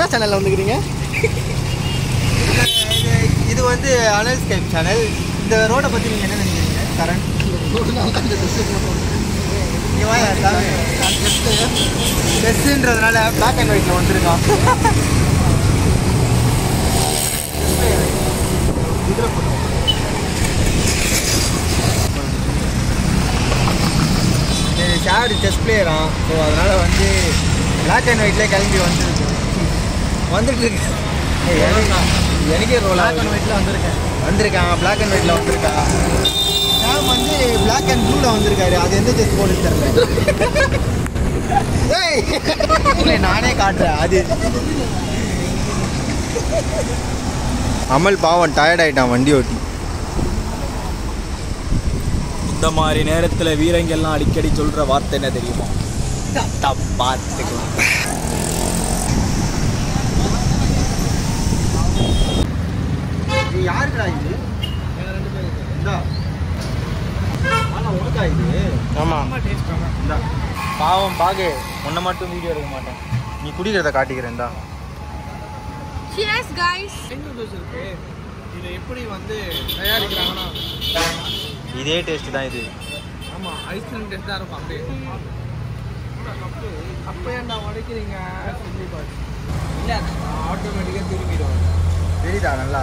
என்ன சேனலில் வந்துக்கிறீங்க இது- இது வந்து அனல் ஸ்கைப் சேனல் இந்த ரோடை பற்றி நீங்கள் என்ன நினைக்கிறீங்க கரண் நீ வாயா சாமி டெஸ்ட்டுன்றதுனால பிளாக் அண்ட் ஒயிட்டில் வந்திருக்கான் ஷேடு செஸ் பிளேயரான் ஸோ அதனால் வந்து பிளாக் அண்ட் ஒயிட்லேயே கிளம்பி வந்துருக்கு வந்துட்டு இருக்கு ஏய், எனக்கு- எனக்கே ரோல் பிளாக் அண்ட் ஒயிட்டில் வந்திருக்கேன் வந்திருக்கான் பிளாக் அண்ட் ஒயிட்ல வந்திருக்கான் சாம் வந்து பிளாக் அண்ட் ப்ளூல வந்திருக்காரு அது எந்த செஸ் போர்டு தெரியல ஏய் இல்லை நானே காட்டுறேன் அது அமல் பாவம் டயர்ட் ஆயிட்டான் வண்டி ஓட்டி இந்த மாதிரி நேரத்தில் வீரங்கெல்லாம் அடிக்கடி சொல்கிற வார்த்தை என்ன தெரியுமா பார்த்துக்கலாம் இது யாருக்குடா இது இந்தா ஆனா உனக்கா இது ஆமாம் இந்தா பாவம் பாகு உன்னை மட்டும் வீடியோ எடுக்க மாட்டேன் நீ குடிக்கிறத காட்டிக்கிறேன் இந்தா Cheers, guys. இதை எப்படி வந்து தயாரிக்கிறாங்கன்னா இதே டேஸ்ட் தான் இது ஆமாம் ஐஸ்கிரீம் டேஸ்ட் தான் இருக்கும் அப்படியே அப்போ ஏன்டா உடைக்கிறீங்க சொல்லி பாரு இல்லை ஆட்டோமேட்டிக்காக திரும்பிடும் தெரியுதா நல்லா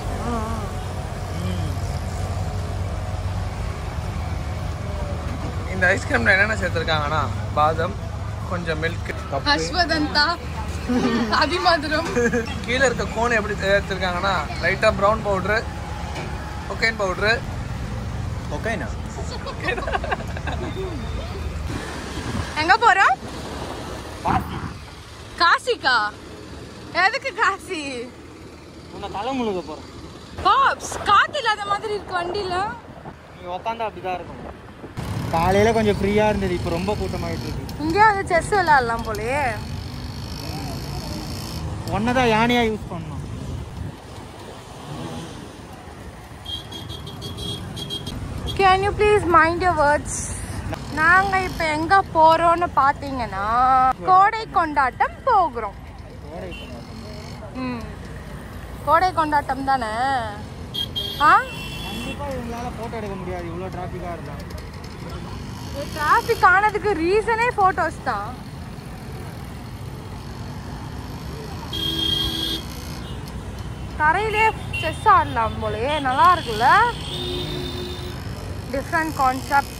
இந்த ஐஸ்கிரீமில் என்னென்ன சேர்த்துருக்காங்கன்னா பாதம் கொஞ்சம் மில்க் அஸ்வதந்தா அதிமதுரம் கீழே இருக்க கோன் எப்படி சேர்த்துருக்காங்கன்னா லைட்டாக ப்ரௌன் பவுட்ரு கொக்கைன் பவுட்ரு ஓகேண்ணா எங்க போறோம் காசிக்கா எதுக்கு காசி உன்னை தலை முழுக போகிறேன் பாப்ஸ் காத்து இல்லாத மாதிரி இருக்கு வண்டியில நீ உக்காந்தா அப்படிதான் இருக்கும் காலையில் கொஞ்சம் ஃப்ரீயாக இருந்தது இப்போ ரொம்ப கூட்டமாயிட்டு இருக்கு இங்கேயாவது செஸ் விளையாடலாம் போலயே ஒன்றை தான் யானையாக யூஸ் பண்ணணும் can you please mind your words நாங்க இப்ப எங்க போறோம்னு பாத்தீங்கன்னா கோடை கொண்டாட்டம் போகிறோம் ம் கோடை கொண்டாட்டம் தானே ஆ கண்டிப்பாக இவங்களால ஃபோட்டோ எடுக்க முடியாது இவ்வளோ டிராஃபிக்காக இருந்தால் டிராஃபிக் ஆனதுக்கு ரீசனே ஃபோட்டோஸ் தான் தரையிலே செஸ் ஆடலாம் போலயே நல்லா இருக்குல்ல டிஃப்ரெண்ட் கான்செப்ட்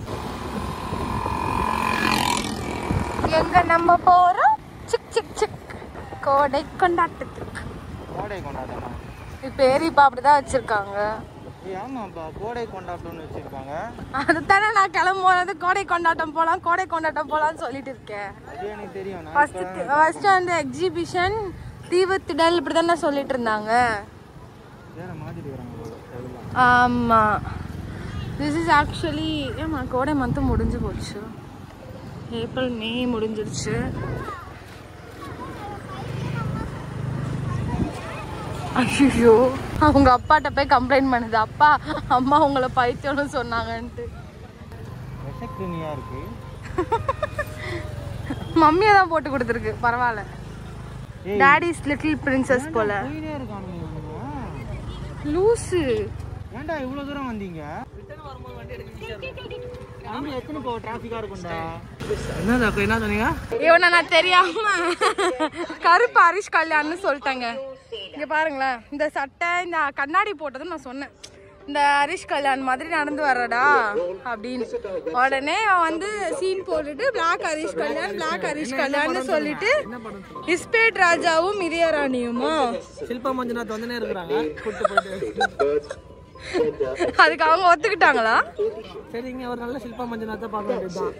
எங்க நம்ம போறோம் சிக் சிக் சிக் கோடை கொண்டாட்டத்துக்கு கோடை கொண்டாட்டமா பேர் இப்போ அப்படிதான் வச்சிருக்காங்க ஏய் ஆமாப்பா கோடை கொண்டாட்டம்னு வச்சுருக்காங்க அதுதானே நான் கிளம்பும் போது கோடை கொண்டாட்டம் போலாம் கோடை கொண்டாட்டம் போலாம்னு சொல்லிட்டு இருக்கேன் அது எனக்கு தெரியும் நான் ஃபர்ஸ்ட் ஃபர்ஸ்ட் வந்து எக்ஸிபிஷன் தீவுத்திடல் இப்படி தானே சொல்லிட்டு இருந்தாங்க வேற மாதிரி வராங்க போல அதெல்லாம். ஆமா திஸ் இஸ் ஆக்சுவலி ஏமா கோடை மந்த்து முடிஞ்சு போச்சு ஏப்ரல் மே முடிஞ்சிருச்சு ஐயோ அவங்க அப்பாட்ட போய் கம்ப்ளைண்ட் பண்ணுது அப்பா அம்மா உங்களை பைத்தியம்னு சொன்னாங்கன்ட்டு விஷக்கிருமியா இருக்கு மம்மியை தான் போட்டு கொடுத்துருக்கு பரவாயில்ல ஏய். டாடிஸ் லிட்டில் பிரின்சஸ் போல போயினே இருக்கானுங்க இவனுங்க. லூசு ஏன்டா இவ்வளோ தூரம் வந்தீங்க வண்டி எத்தனை போ டிராஃபிக்காக இருக்கும்டா என்னது அப்போ என்ன சொன்னீங்க இவனை நான் தெரியாம கருப்பு ஹரிஷ் கல்யாண்னு சொல்லிட்டேங்க இங்க பாருங்களேன் இந்த சட்டை இந்த கண்ணாடி போட்டதும் நான் சொன்னேன் இந்த ஹரிஷ் கல்யாண் மாதிரி நடந்து வர்றடா அப்படின்னு உடனே அவன் வந்து சீன் போட்டுட்டு பிளாக் ஹரிஷ் கல்யாண் பிளாக் ஹரிஷ் கல்யாண்னு சொல்லிட்டு இஸ்பேட் ராஜாவும் இதயராணியுமா சில்பா மஞ்சுநாத் வந்துனே இருக்கிறாங்க கூட்டு போயிட்டு அதுக்கு அவங்க ஒத்துக்கிட்டாங்களா சரிங்க ஒரு நல்ல சில்பா மஞ்சுநாத்தை பார்க்க வேண்டியதுதான்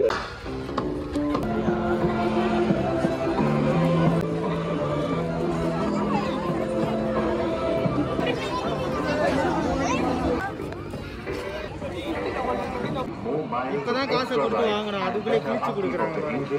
இப்பதான் காசை கொடுத்து வாங்குறோம் அதுக்குள்ளே கிழிச்சு கொடுக்குறாங்க பாருங்க.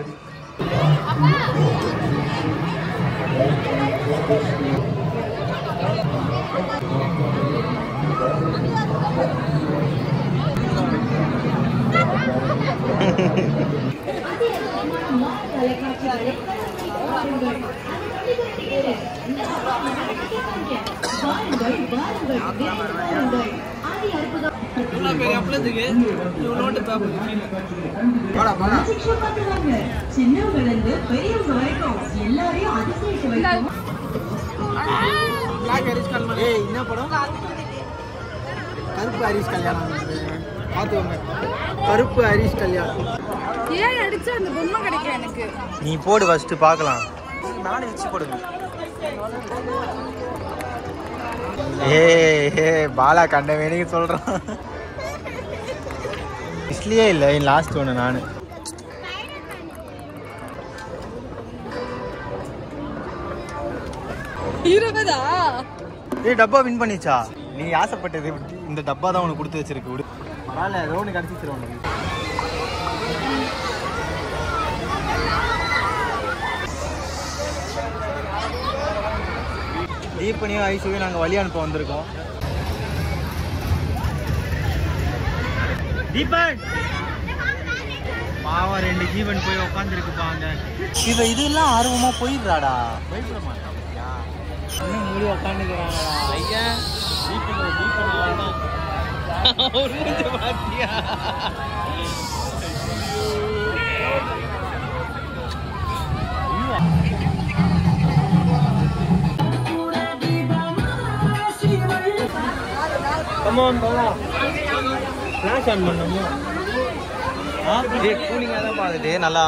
இவ்வளோ பெரிய அப்பளத்துக்கு இவ்வளோண்டு பேப்பர் போடா போடா சின்னவங்க பெரியவங்க வரைக்கும் எல்லாரையும் அதிசயிக்க வைக்கும் பிளாக் ஹரிஷ் கல்மன் ஏய் என்ன படம் கருப்பு ஹரிஷ் கல்யாணம் பார்த்துக்கோங்க கருப்பு ஹரிஷ் கல்யாணம் ஏன் அடிச்சு அந்த பொம்மை கிடைக்கல எனக்கு நீ போடு ஃபர்ஸ்ட் பார்க்கலாம் நானே வச்சு போடுங்க ஏ ஏ பாலா கண்ட வேணுக்கு சொல்றான் இஸ்லியே இல்லை லாஸ்ட் ஒன்று நான் இருபதா ஏய் டப்பா வின் பண்ணிச்சா நீ ஆசைப்பட்டது இந்த டப்பா தான் உனக்கு கொடுத்து வச்சிருக்கு விடு பரவாயில்ல ஏதோ ஒன்று கிடச்சிச்சிரும் உனக்கு தீபனியும் ஐசுவையும் நாங்கள் வழி அனுப்ப வந்திருக்கோம் தீபன் பாவம் ரெண்டு ஜீவன் போய் உட்காந்துருக்குப்பாங்க இவ இதெல்லாம் ஆர்வமா போயிடுறாடா பயப்பட மாட்டான் இன்னும் மூடி உட்காந்துக்கிறாங்கடா ஐயா தீபன் தீபன் அவ்வளோதான் ஒரு மூஞ்ச பாத்தியா கமான் பாலா ஃப்ளாஷ் ஆன் பண்ணமோ ஆ டேய் கூலிங்காக தான் பாக்குது நல்லா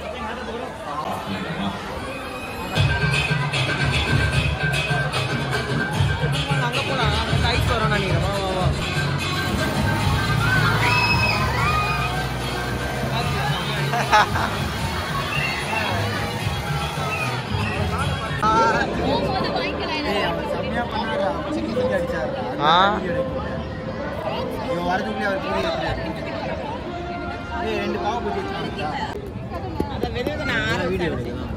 அங்கே போனா ஐஸ் வரும் நினைக்கிறேன் வா வா வா ஏய் அவர் செம்மையா பண்ணாரா சிக்கி சிக்கி அடிச்சாரா ஆ. இவன் வரதுக்குள்ளே அவர் கூலி ஏய் ரெண்டு பாவ பூஜை வச்சுருக்கா வீடியோ எடுக்கலாம்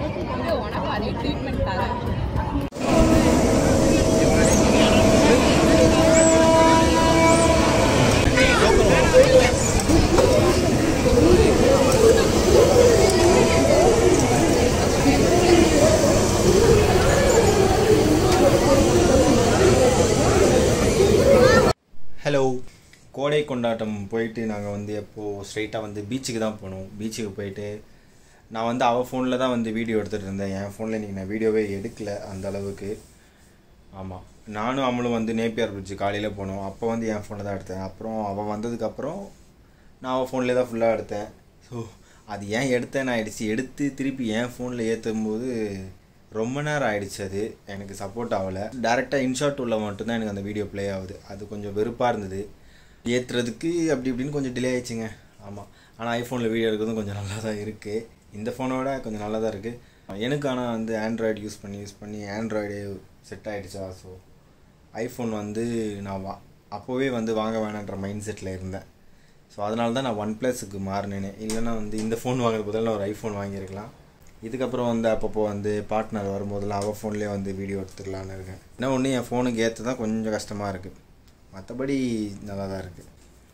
ஹலோ கோடை கொண்டாட்டம் போயிட்டு நாங்கள் வந்து எப்போது ஸ்ட்ரைட்டாக வந்து பீச்சுக்கு தான் போனோம் பீச்சுக்கு போயிட்டு நான் வந்து அவள் ஃபோனில் தான் வந்து வீடியோ எடுத்துகிட்டு இருந்தேன் என் ஃபோனில் இன்றைக்கி நான் வீடியோவே எடுக்கல அந்த அளவுக்கு ஆமாம் நானும் அவளும் வந்து நேப்பியார் பிரிட்ஜ் காலையில் போனோம் அப்போ வந்து என் ஃபோனில் தான் எடுத்தேன் அப்புறம் அவள் வந்ததுக்கப்புறம் நான் அவள் ஃபோன்லேயே தான் ஃபுல்லாக எடுத்தேன் ஸோ அது ஏன் எடுத்தேன் ஆயிடுச்சு எடுத்து திருப்பி என் ஃபோனில் ஏற்றும் போது ரொம்ப நேரம் ஆயிடுச்சு அது எனக்கு சப்போர்ட் ஆகலை டேரெக்டாக இன்ஷாட் உள்ள மட்டும்தான் எனக்கு அந்த வீடியோ ப்ளே ஆகுது அது கொஞ்சம் வெறுப்பாக இருந்தது ஏற்றுறதுக்கு அப்படி இப்படின்னு கொஞ்சம் டிலே ஆயிடுச்சுங்க ஆமாம் ஆனால் ஐஃபோனில் வீடியோ எடுக்கிறதும் கொஞ்சம் நல்லா தான் இருக்குது இந்த ஃபோனோட கொஞ்சம் நல்லா தான் இருக்குது எனக்கு ஆனால் வந்து ஆண்ட்ராய்டு யூஸ் பண்ணி யூஸ் பண்ணி ஆண்ட்ராய்டு செட் ஆகிடுச்சா ஸோ ஐஃபோன் வந்து நான் வா அப்போவே வந்து வாங்க வேணான்ற மைண்ட் செட்டில் இருந்தேன் ஸோ அதனால தான் நான் ஒன் ப்ளஸுக்கு மாறினேனே இல்லைன்னா வந்து இந்த ஃபோன் வாங்குறது பதில் நான் ஒரு ஐஃபோன் வாங்கியிருக்கலாம் இதுக்கப்புறம் வந்து அப்பப்போ வந்து பார்ட்னர் வரும்போதெல்லாம் அவள் ஃபோன்லேயே வந்து வீடியோ எடுத்துடலான்னு இருக்கேன் என்ன ஒன்று என் ஃபோனுக்கு ஏற்ற தான் கொஞ்சம் கஷ்டமாக இருக்குது மற்றபடி நல்லா தான் இருக்குது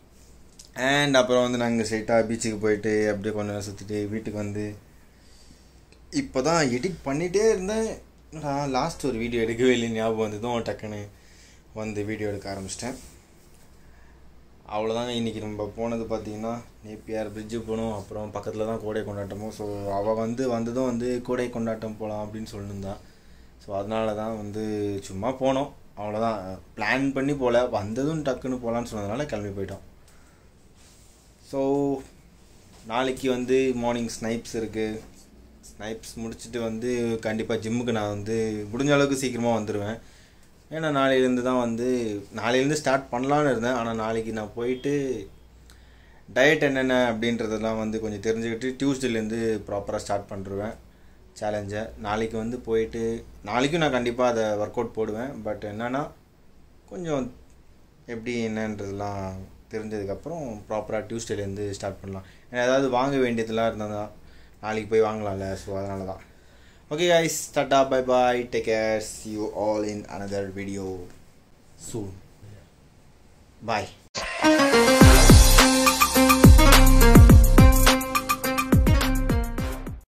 அண்ட் அப்புறம் வந்து நாங்கள் ஸ்ட்ரைட்டாக பீச்சுக்கு போயிட்டு அப்படியே கொஞ்ச நேரம் சுற்றிட்டு வீட்டுக்கு வந்து இப்போ தான் எடிட் பண்ணிகிட்டே இருந்தேன் நான் லாஸ்ட் ஒரு வீடியோ எடுக்கவே இல்லை ஞாபகம் வந்ததும் டக்குன்னு வந்து வீடியோ எடுக்க ஆரம்பிச்சிட்டேன் அவ்வளோதாங்க இன்றைக்கி நம்ம போனது பார்த்தீங்கன்னா நேப்பியார் பிரிட்ஜு போனோம் அப்புறம் பக்கத்தில் தான் கோடை கொண்டாட்டமும் ஸோ அவள் வந்து வந்ததும் வந்து கோடை கொண்டாட்டம் போகலாம் அப்படின்னு சொல்லியிருந்தான் ஸோ அதனால தான் வந்து சும்மா போனோம் அவ்வளோதான் பிளான் பண்ணி போகல வந்ததும் டக்குன்னு போகலான்னு சொன்னதுனால கிளம்பி போயிட்டோம் ஸோ நாளைக்கு வந்து மார்னிங் ஸ்னைப்ஸ் இருக்குது ஸ்னைப்ஸ் முடிச்சுட்டு வந்து கண்டிப்பாக ஜிம்முக்கு நான் வந்து முடிஞ்ச அளவுக்கு சீக்கிரமாக வந்துடுவேன் ஏன்னா நாளையிலேருந்து தான் வந்து நாளையிலேருந்து ஸ்டார்ட் பண்ணலான்னு இருந்தேன் ஆனால் நாளைக்கு நான் போயிட்டு டயட் என்னென்ன அப்படின்றதெல்லாம் வந்து கொஞ்சம் தெரிஞ்சுக்கிட்டு டியூஸ்டேலேருந்து ப்ராப்பராக ஸ்டார்ட் பண்ணிருவேன் சேலஞ்சை நாளைக்கு வந்து போயிட்டு நாளைக்கும் நான் கண்டிப்பாக அதை ஒர்க் அவுட் போடுவேன் பட் என்னென்னா கொஞ்சம் எப்படி என்னன்றதெல்லாம் தெரிஞ்சதுக்கப்புறம் ப்ராப்பராக டியூஸ்டேலேருந்து ஸ்டார்ட் பண்ணலாம் ஏன்னா ஏதாவது வாங்க வேண்டியதெல்லாம் இருந்தால் தான் நாளைக்கு போய் வாங்கலாம்ல ஸோ அதனால தான் okay guys tata bye bye take care see you all in another video soon bye